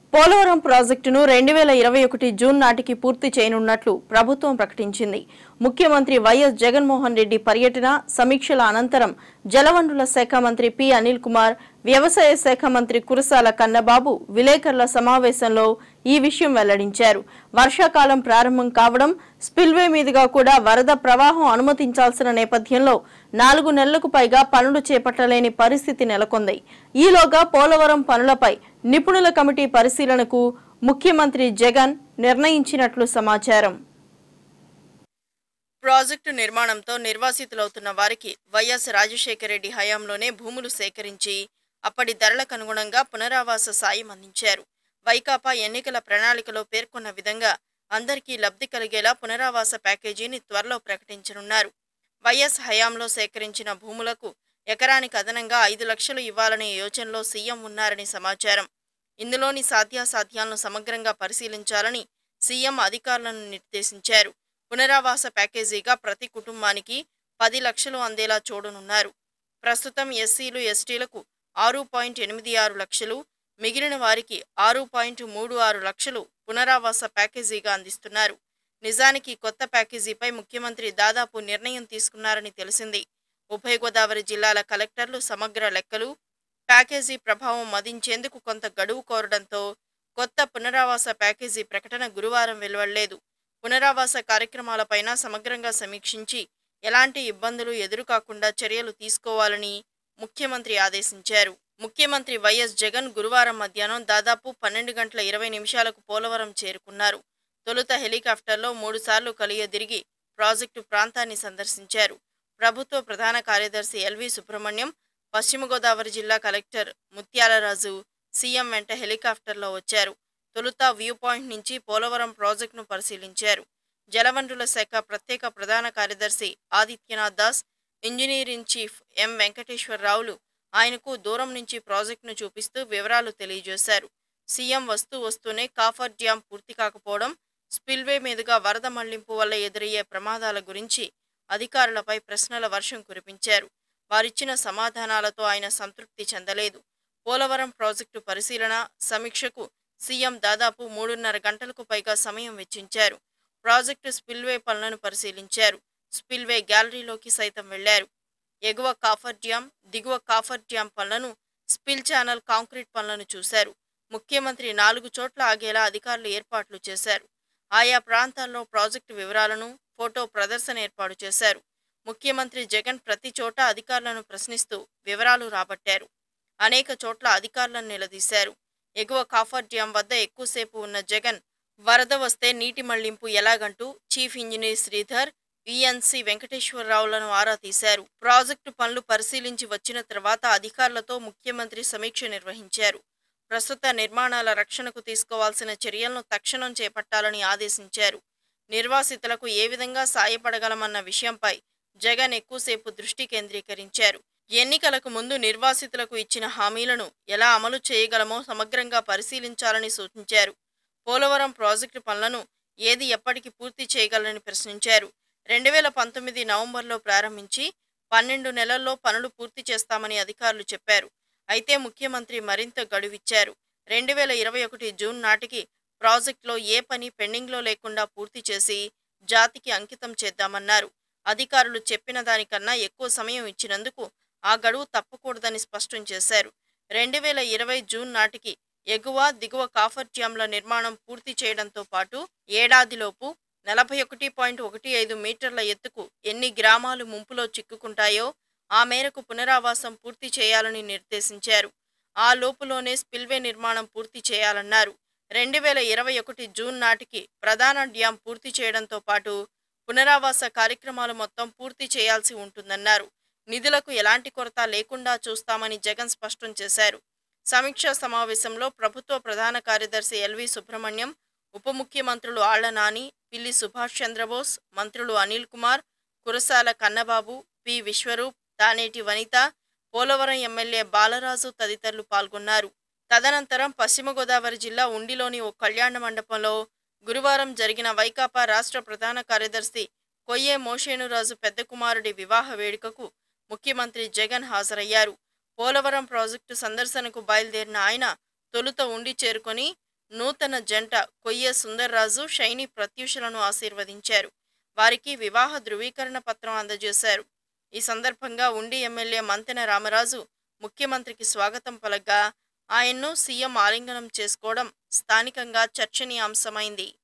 పోలవరం ప్రాజెక్టును రెండు వేల ఇరవై ఒకటి జూన్ నాటికి పూర్తి చేయనున్నట్లు ప్రభుత్వం ప్రకటించింది ముఖ్యమంత్రి వైఎస్ జగన్మోహన్ రెడ్డి పర్యటన సమీక్షల అనంతరం జలవనరుల శాఖ మంత్రి పి అనిల్ కుమార్ వ్యవసాయ శాఖ మంత్రి కురసాల కన్నబాబు విలేకరుల సమావేశంలో ఈ విషయం వెల్లడించారు వర్షాకాలం ప్రారంభం కావడం స్పిల్వే మీదుగా కూడా వరద ప్రవాహం అనుమతించాల్సిన నేపథ్యంలో నాలుగు నెలలకు పైగా పనులు చేపట్టలేని పరిస్థితి నెలకొంది ఈలోగా పోలవరం పనులపై నిపుణుల కమిటీ పరిశీలనకు ముఖ్యమంత్రి జగన్ నిర్ణయించినట్లు సమాచారం ప్రాజెక్టు నిర్మాణంతో నిర్వాసితులవుతున్న వారికి వైఎస్ రాజశేఖర రెడ్డి హయాంలోనే భూములు సేకరించి అప్పటి ధరలకు అనుగుణంగా పునరావాస సాయం అందించారు వైకాపా ఎన్నికల ప్రణాళికలో పేర్కొన్న విధంగా అందరికీ లబ్ధి కలిగేలా పునరావాస ప్యాకేజీని త్వరలో ప్రకటించనున్నారు వైఎస్ హయాంలో సేకరించిన భూములకు ఎకరానికి అదనంగా ఐదు లక్షలు ఇవ్వాలనే యోచనలో సీఎం ఉన్నారని సమాచారం ఇందులోని సాధ్యాసాధ్యాలను సమగ్రంగా పరిశీలించాలని సీఎం అధికారులను నిర్దేశించారు పునరావాస ప్యాకేజీగా ప్రతి కుటుంబానికి పది లక్షలు అందేలా చూడనున్నారు ప్రస్తుతం ఎస్సీలు ఎస్టీలకు ఆరు పాయింట్ ఎనిమిది ఆరు లక్షలు మిగిలిన వారికి ఆరు పాయింట్ మూడు ఆరు లక్షలు పునరావాస ప్యాకేజీగా అందిస్తున్నారు నిజానికి కొత్త ప్యాకేజీపై ముఖ్యమంత్రి దాదాపు నిర్ణయం తీసుకున్నారని తెలిసింది ఉభయ గోదావరి జిల్లాల కలెక్టర్లు సమగ్ర లెక్కలు ప్యాకేజీ ప్రభావం మదించేందుకు కొంత గడువు కోరడంతో కొత్త పునరావాస ప్యాకేజీ ప్రకటన గురువారం వెలువడలేదు పునరావాస కార్యక్రమాలపైన సమగ్రంగా సమీక్షించి ఎలాంటి ఇబ్బందులు ఎదురుకాకుండా చర్యలు తీసుకోవాలని ముఖ్యమంత్రి ఆదేశించారు ముఖ్యమంత్రి వైఎస్ జగన్ గురువారం మధ్యాహ్నం దాదాపు పన్నెండు గంటల ఇరవై నిమిషాలకు పోలవరం చేరుకున్నారు తొలుత హెలికాప్టర్లో మూడుసార్లు కలియదిరిగి ప్రాజెక్టు ప్రాంతాన్ని సందర్శించారు ప్రభుత్వ ప్రధాన కార్యదర్శి ఎల్వి సుబ్రహ్మణ్యం పశ్చిమ గోదావరి జిల్లా కలెక్టర్ ముత్యాలరాజు సీఎం వెంట హెలికాప్టర్లో వచ్చారు తొలుత వ్యూ పాయింట్ నుంచి పోలవరం ప్రాజెక్టును పరిశీలించారు జలవనరుల శాఖ ప్రత్యేక ప్రధాన కార్యదర్శి Adityanath Das engineer in chief M వెంకటేశ్వరరావులు ఆయనకు దూరం నుంచి ప్రాజెక్టును చూపిస్తూ వివరాలు తెలియజేశారు సీఎం వస్తూ వస్తూనే కాఫర్ డ్యాం పూర్తి కాకపోవడం స్పిల్వే మీదుగా వరద మళ్లింపు వల్ల ఎదురయ్యే ప్రమాదాల గురించి అధికారులపై ప్రశ్నల వర్షం కురిపించారు వారిచ్చిన సమాధానాలతో ఆయన సంతృప్తి చెందలేదు పోలవరం ప్రాజెక్టు పరిశీలన సమీక్షకు సీఎం దాదాపు మూడున్నర గంటలకు పైగా సమయం వెచ్చించారు ప్రాజెక్టు స్పిల్వే పనులను పరిశీలించారు స్పిల్వే గ్యాలరీలోకి సైతం వెళ్లారు ఎగువ కాఫర్ డ్యాం దిగువ కాఫర్ డ్యాం పనులను స్పిల్ ఛానల్ కాంక్రీట్ పనులను చూశారు ముఖ్యమంత్రి నాలుగు చోట్ల ఆగేలా అధికారులు ఏర్పాట్లు చేశారు ఆయా ప్రాంతాల్లో ప్రాజెక్టు వివరాలను ఫోటో ప్రదర్శన ఏర్పాటు చేశారు ముఖ్యమంత్రి జగన్ ప్రతి చోట అధికారులను ప్రశ్నిస్తూ వివరాలు రాబట్టారు అనేక చోట్ల అధికారులను నిలదీశారు ఎగువ కాఫర్ డ్యాం వద్ద ఎక్కువసేపు ఉన్న జగన్ వరద వస్తే నీటి మళ్లింపు ఎలాగంటూ చీఫ్ ఇంజనీర్ శ్రీధర్ విఎన్సి వెంకటేశ్వరరావులను ఆరా తీశారు ప్రాజెక్టు పనులు పరిశీలించి వచ్చిన తర్వాత అధికారులతో ముఖ్యమంత్రి సమీక్ష నిర్వహించారు ప్రస్తుత నిర్మాణాల రక్షణకు తీసుకోవాల్సిన చర్యలను తక్షణం చేపట్టాలని ఆదేశించారు నిర్వాసితులకు ఏ విధంగా సాయపడగలమన్న విషయంపై జగన్ ఎక్కువసేపు దృష్టి కేంద్రీకరించారు ఎన్నికలకు ముందు నిర్వాసితులకు ఇచ్చిన హామీలను ఎలా అమలు చేయగలమో సమగ్రంగా పరిశీలించాలని సూచించారు పోలవరం ప్రాజెక్టు పనులను ఏది ఎప్పటికి పూర్తి చేయగలరని ప్రశ్నించారు రెండు వేల పంతొమ్మిది నవంబర్లో ప్రారంభించి పన్నెండు నెలల్లో పనులు పూర్తి చేస్తామని అధికారులు చెప్పారు అయితే ముఖ్యమంత్రి మరింత గడువిచ్చారు రెండు వేల ఇరవై ఒకటి జూన్ నాటికి ప్రాజెక్టులో ఏ పని పెండింగ్లో లేకుండా పూర్తి చేసి జాతికి అంకితం చేద్దామన్నారు అధికారులు చెప్పిన దానికన్నా ఎక్కువ సమయం ఇచ్చినందుకు ఆ గడువు తప్పకూడదని స్పష్టం చేశారు రెండు వేల ఇరవై జూన్ నాటికి ఎగువ దిగువ కాఫర్ డ్యాంల నిర్మాణం పూర్తి చేయడంతో పాటు ఏడాదిలోపు నలభై ఒకటి పాయింట్ ఒకటి ఐదు మీటర్ల ఎత్తుకు ఎన్ని గ్రామాలు ముంపులో చిక్కుకుంటాయో ఆ మేరకు పునరావాసం పూర్తి చేయాలని నిర్దేశించారు ఆ లోపులోనే స్పిల్వే నిర్మాణం పూర్తి చేయాలన్నారు రెండు వేల ఇరవై ఒకటి జూన్ నాటికి ప్రధాన డ్యాం పూర్తి చేయడంతో పాటు పునరావాస కార్యక్రమాలు మొత్తం పూర్తి చేయాల్సి ఉంటుందన్నారు నిధులకు ఎలాంటి కొరత లేకుండా చూస్తామని జగన్ స్పష్టం చేశారు సమీక్షా సమావేశంలో ప్రభుత్వ ప్రధాన కార్యదర్శి ఎల్వి సుబ్రహ్మణ్యం ఉప ముఖ్యమంత్రులు ఆళ్ల నాని పిల్లి సుభాష్ చంద్రబోస్ మంత్రులు అనిల్ కుమార్ కురసాల కన్నబాబు పి విశ్వరూప్ తానేటి వనిత పోలవరం ఎమ్మెల్యే బాలరాజు తదితరులు పాల్గొన్నారు తదనంతరం పశ్చిమ గోదావరి జిల్లా ఉండిలోని ఓ కళ్యాణ మండపంలో గురువారం జరిగిన వైకాపా రాష్ట్ర ప్రధాన కార్యదర్శి కొయ్యే మోషేనురాజు పెద్ద కుమారుడి వివాహ వేడుకకు ముఖ్యమంత్రి జగన్ హాజరయ్యారు పోలవరం ప్రాజెక్టు సందర్శనకు బయలుదేరిన ఆయన తొలుత ఉండి చేరుకొని నూతన జంట కొయ్య సుందర్రాజు షైని ప్రత్యూషలను ఆశీర్వదించారు వారికి వివాహ ధృవీకరణ పత్రం అందజేశారు ఈ సందర్భంగా ఉండి ఎమ్మెల్యే మంతెన రామరాజు ముఖ్యమంత్రికి స్వాగతం పలగ్గా ఆయన్ను సీఎం ఆలింగనం చేసుకోవడం స్థానికంగా చర్చనీయాంశమైంది